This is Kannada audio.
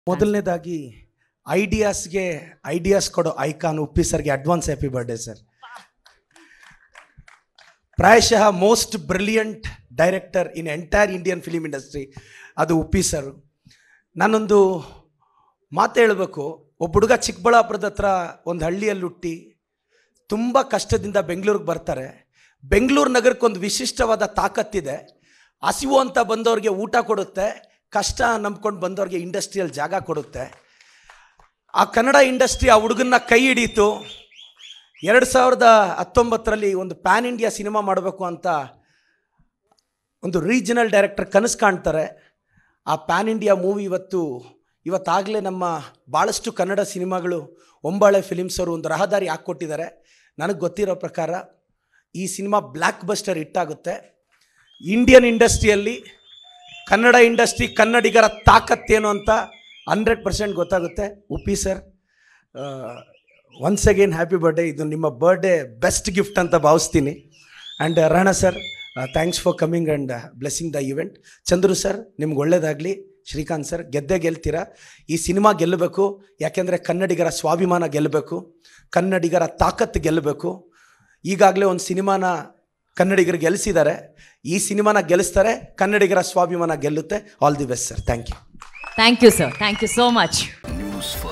ಮೊದಲನೇದಾಗಿ ಐಡಿಯಾಸ್ಗೆ ಐಡಿಯಾಸ್ ಕೊಡೋ ಐಕಾನ್ ಉಪ್ಪಿ ಸರ್ಗೆ ಅಡ್ವಾನ್ಸ್ ಹ್ಯಾಪಿ ಬರ್ಡೇ ಸರ್ ಪ್ರಾಯಶಃ most brilliant director in entire Indian film industry ಅದು ಉಪ್ಪಿ ಸರ್ ನಾನೊಂದು ಮಾತು ಹೇಳಬೇಕು ಒಬ್ಬ ಹುಡುಗ ಚಿಕ್ಕಬಳ್ಳಾಪುರದ ಹತ್ರ ಒಂದು ಹಳ್ಳಿಯಲ್ಲಿ ಹುಟ್ಟಿ ತುಂಬ ಕಷ್ಟದಿಂದ ಬೆಂಗಳೂರಿಗೆ ಬರ್ತಾರೆ ಬೆಂಗಳೂರು ನಗರಕ್ಕೊಂದು ವಿಶಿಷ್ಟವಾದ ತಾಕತ್ತಿದೆ ಹಸಿವು ಅಂತ ಬಂದವ್ರಿಗೆ ಊಟ ಕೊಡುತ್ತೆ ಕಷ್ಟ ನಂಬ್ಕೊಂಡು ಬಂದವ್ರಿಗೆ ಇಂಡಸ್ಟ್ರಿಯಲ್ಲಿ ಜಾಗ ಕೊಡುತ್ತೆ ಆ ಕನ್ನಡ ಇಂಡಸ್ಟ್ರಿ ಆ ಹುಡುಗನ್ನ ಕೈ ಹಿಡೀತು ಎರಡು ಸಾವಿರದ ಹತ್ತೊಂಬತ್ತರಲ್ಲಿ ಒಂದು ಪ್ಯಾನ್ ಇಂಡಿಯಾ ಸಿನಿಮಾ ಮಾಡಬೇಕು ಅಂತ ಒಂದು ರೀಜನಲ್ ಡೈರೆಕ್ಟರ್ ಕನಸು ಕಾಣ್ತಾರೆ ಆ ಪ್ಯಾನ್ ಇಂಡಿಯಾ ಮೂವಿ ಇವತ್ತು ಇವತ್ತಾಗಲೇ ನಮ್ಮ ಭಾಳಷ್ಟು ಕನ್ನಡ ಸಿನಿಮಾಗಳು ಒಂಬಾಳೆ ಫಿಲಿಮ್ಸ್ ಅವರು ಒಂದು ರಹದಾರಿ ಹಾಕ್ಕೊಟ್ಟಿದ್ದಾರೆ ನನಗೆ ಗೊತ್ತಿರೋ ಪ್ರಕಾರ ಈ ಸಿನಿಮಾ ಬ್ಲ್ಯಾಕ್ ಬಸ್ಟರ್ ಹಿಟ್ಟಾಗುತ್ತೆ ಇಂಡಿಯನ್ ಇಂಡಸ್ಟ್ರಿಯಲ್ಲಿ ಕನ್ನಡ ಇಂಡಸ್ಟ್ರಿ ಕನ್ನಡಿಗರ ತಾಕತ್ತೇನು ಅಂತ ಹಂಡ್ರೆಡ್ ಪರ್ಸೆಂಟ್ ಗೊತ್ತಾಗುತ್ತೆ Uppi sir once again happy birthday ಇದು ನಿಮ್ಮ ಬರ್ಡೇ ಬೆಸ್ಟ್ ಗಿಫ್ಟ್ ಅಂತ ಭಾವಿಸ್ತೀನಿ and Rana sir thanks for coming and blessing the event Chandru sir ನಿಮ್ಗೆ ಒಳ್ಳೇದಾಗಲಿ ಶ್ರೀಕಾಂತ್ ಸರ್ ಗೆದ್ದೇ ಗೆಲ್ತೀರಾ ಈ ಸಿನಿಮಾ ಗೆಲ್ಲಬೇಕು ಯಾಕೆಂದರೆ ಕನ್ನಡಿಗರ ಸ್ವಾಭಿಮಾನ ಗೆಲ್ಲಬೇಕು ಕನ್ನಡಿಗರ ತಾಕತ್ತು ಗೆಲ್ಲಬೇಕು ಈಗಾಗಲೇ ಒಂದು ಸಿನಿಮಾನ ಕನ್ನಡಿಗರು ಗೆಲ್ಲಿಸಿದ್ದಾರೆ ಈ ಸಿನಿಮಾನ ಗೆಲ್ಲಿಸ್ತಾರೆ ಕನ್ನಡಿಗರ ಸ್ವಾಭಿಮಾನ ಗೆಲ್ಲುತ್ತೆ all the best sir thank you thank you sir thank you so much news first